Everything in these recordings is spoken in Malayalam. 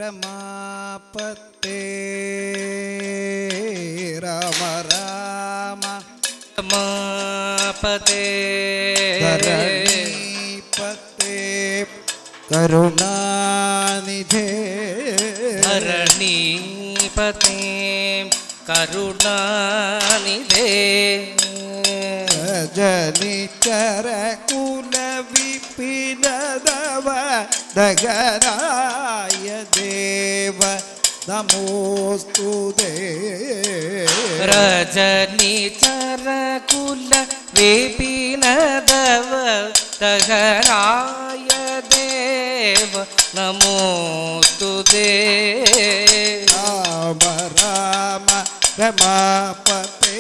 രമാപത്തേ രാമ രാമ രമാപതേ ധരണീപത്തേ കരുണാനിധേ ധരണീപതേ കരുണാനിധേ ജനിച്ചര കുലവിപിനദവ ദഗരായ ദേവ നമോസ്തുതേ രജനി ചരകുല വിപിനദവ ദഹരായ ദേവ നമോസ്തുതേ രാമ രാമ രമാപതേ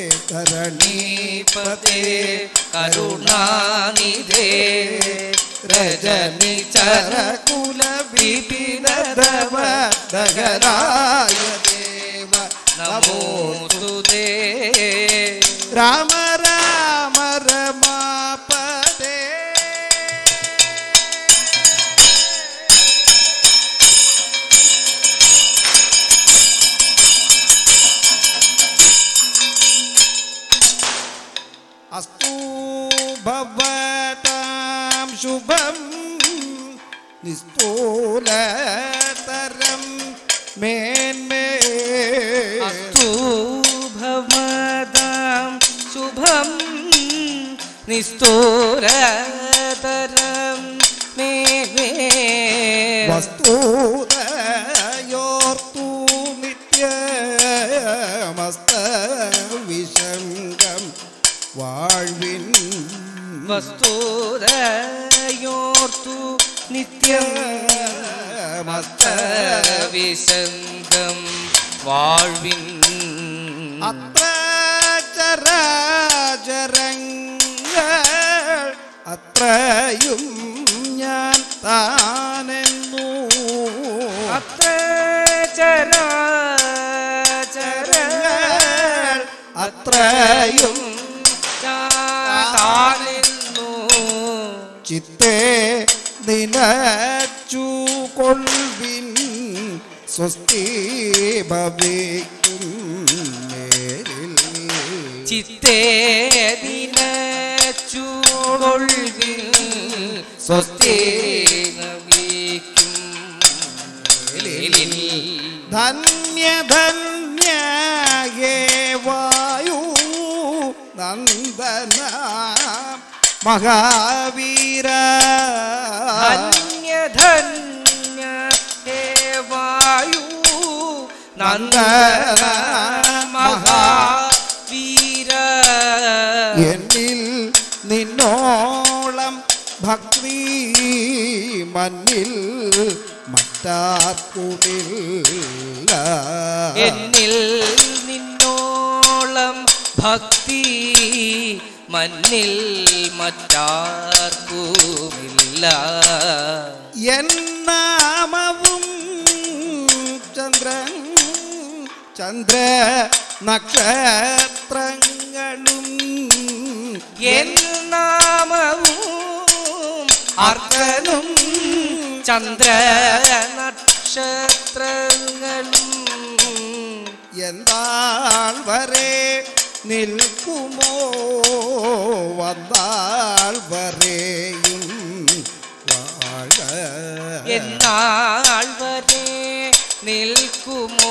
കരണീപതേ കരുണാനിധേ രജനി ചരകുല വിപിനദവ ദഗരായ ദേവ നമോസ്തുതേ രാമ രാമ രമാപതേ അസ്തു ഭവതാം ശുഭം നിസ്തൂലതരം മേന്മേ അസ്തു ഭവതാം ശുഭം നിസ്തൂരതരം മേ മേ വസ്തുതയോർത്തു നിത്യമസ്ത വിശങ്കം വാഴ്വിൻ വസ്തുതയോർത്തു നിത്യം വിശന്തം വാഴ്വിൻ അത്ര ചരാചരങ്ങൾ അത്രയും ഞാൻ താനെന്നു അത്ര ചരാചരങ്ങൾ അത്രയും താനെന്നു ചിത്തേ നിനച്ചു കൊൾവിൻ സ്വസ്തി ഭവിക്കും നേരിൽ ചിത്തേ ദിനച്ചുകൊള്ളിൽ സ്വസ്തി നമിക്കും ധന്യ ധന്യ ഹേ വായു നന്ദന മഹാവീര ധന്യ ധന്യ ദേവായു നന്ദന മഹാവീര എന്നിൽ നിന്നോളം ഭക്തി മന്നിൽ മറ്റാർക്കുമില്ല എന്നിൽ നിന്നോളം ഭക്തി മന്നിൽ മറ്റാർക്കുമില്ല എന്നാമവും ചന്ദ്രൻ ചന്ദ്ര നക്ഷത്രങ്ങളും എൻ നാമവും അർക്കനും ചന്ദ്ര നക്ഷത്രങ്ങളും എന്താൾ വരെ നിൽക്കുമോ വന്നാൾ വരെയും വാഴ എന്നാൾ വരെ നിൽക്കുമോ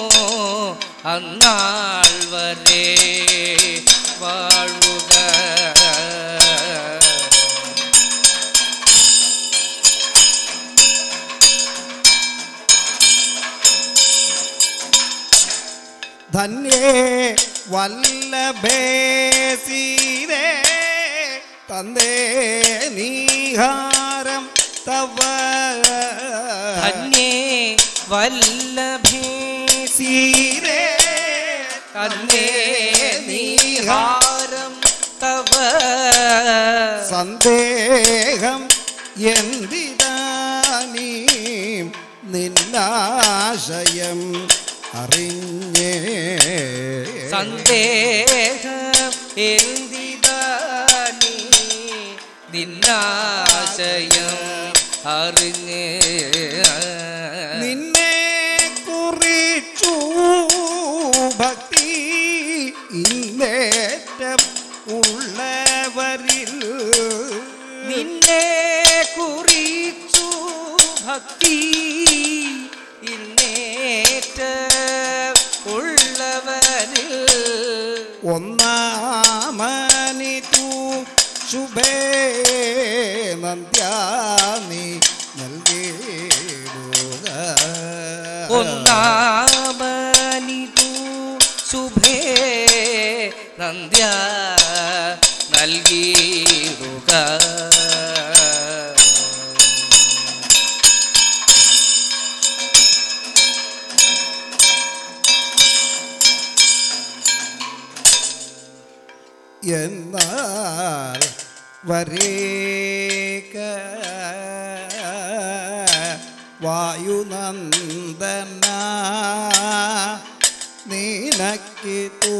അന്നാൾ വരെ വാഴുക ധന്യേ വല്ലഭേ സീരേ തന്നേ നീഹാരം തവ ധന്യേ വല്ലഭേ സീരേ തന്നേ നീഹാരം തവ സന്ദേഹം എന്തിതാനീം നിന്നാശയം അറിഞ്ഞേ സന്ദേഹം എന്തിതാ നീ നിന്നാശയം അറിഞ്ഞ് നിന്നെ കുറിച്ചു ഭക്തി ഇന്നേറ്റം ഉള്ളവരിൽ നിന്നെ കുറിച്ചു ഭക്തി ഇന്നേറ്റ ഉള്ളവരിൽ ഒന്നാമനിതു ശുഭേ നന്ദ്യാനി നൽകിയിടുക ഒന്നാമനിതു ശുഭേ നന്ദ്യ നൽകിയിടുക എന്നാൽ വരേക വായുനന്ദന നീനക്കിതൂ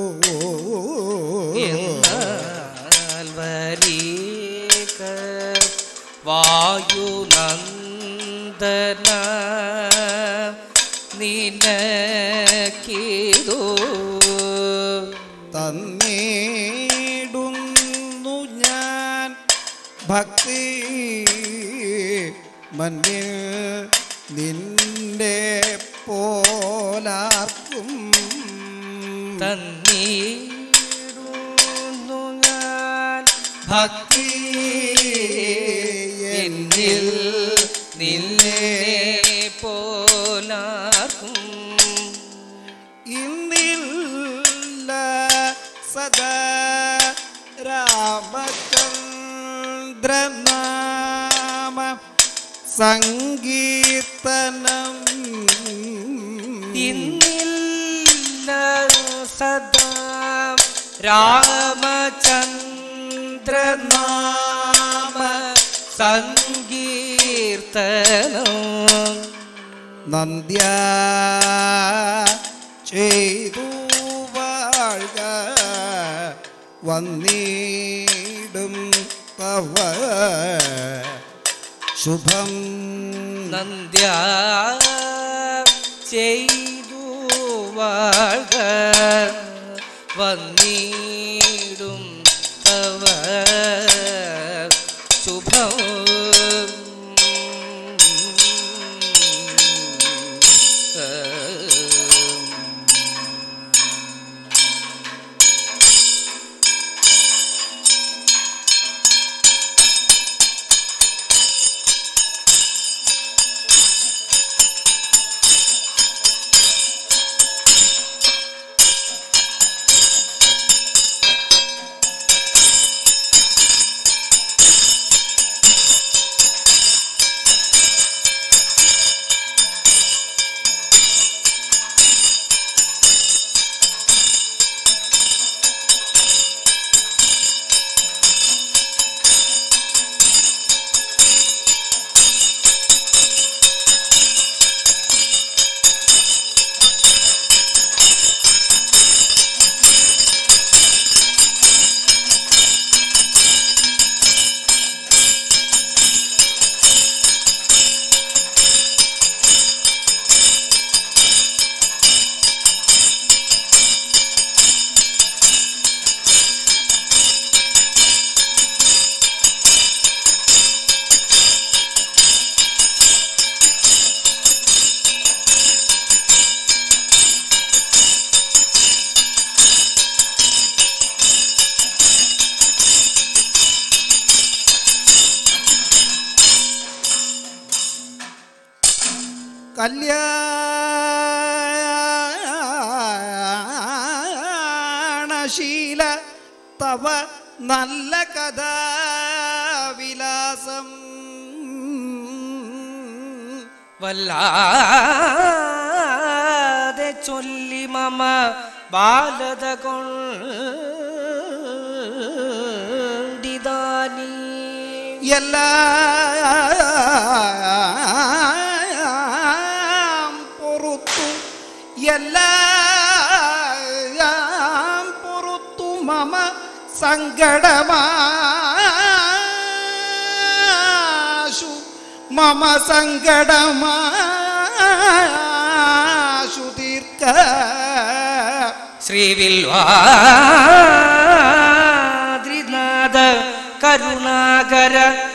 എന്നാൽ വരീക വായുനന്ദന നിനക്കിതോ തന്നീടുന്നു ഞാൻ ഭക്തി മഞ്ഞിൽ നിന്റെ പോലാർക്കും തന്നീടുന്നു ഞാൻ ഭക്തി എന്നിൽ നിന്നെ പോലാർക്കും ഇന്നില്ല സദാ രാമചന്ദ്രനാമ സങ്കീർത്തനം ഇന്നില്ല സദാ രാമചന്ദ്രനാമ സങ്കീർത്തനം നന്ദ്യ ചെയ്തു വാഴ്ക വന്നിടും തവ ശുഭം നന്ദ്യ ചെയ്തു വാഴ വന്നിടും തവ ശുഭം കല്യാണശീല തവ നല്ല കഥാവിലാസം വല്ലാതെ ചൊല്ലി മമ ബാലത കൊണ്ടിതാനീ എല്ലാം പൊറുത്തു എല്ലാം പൊറുത്തു മമ സങ്കടമാശു മമ സങ്കടമാശു തീർക്ക ശ്രീവിൽവാദ്രിനാഥ കരുണാകര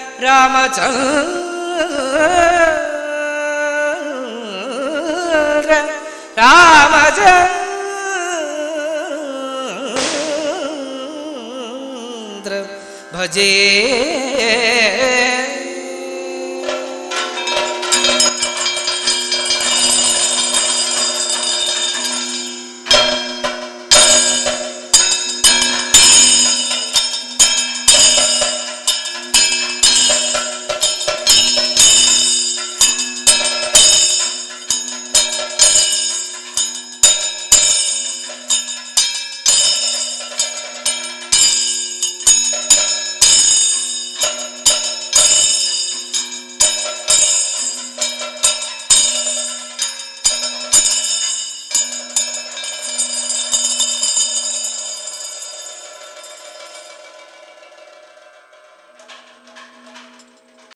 രാമചന്ദ്ര രാമചന്ദ്ര ഭജേ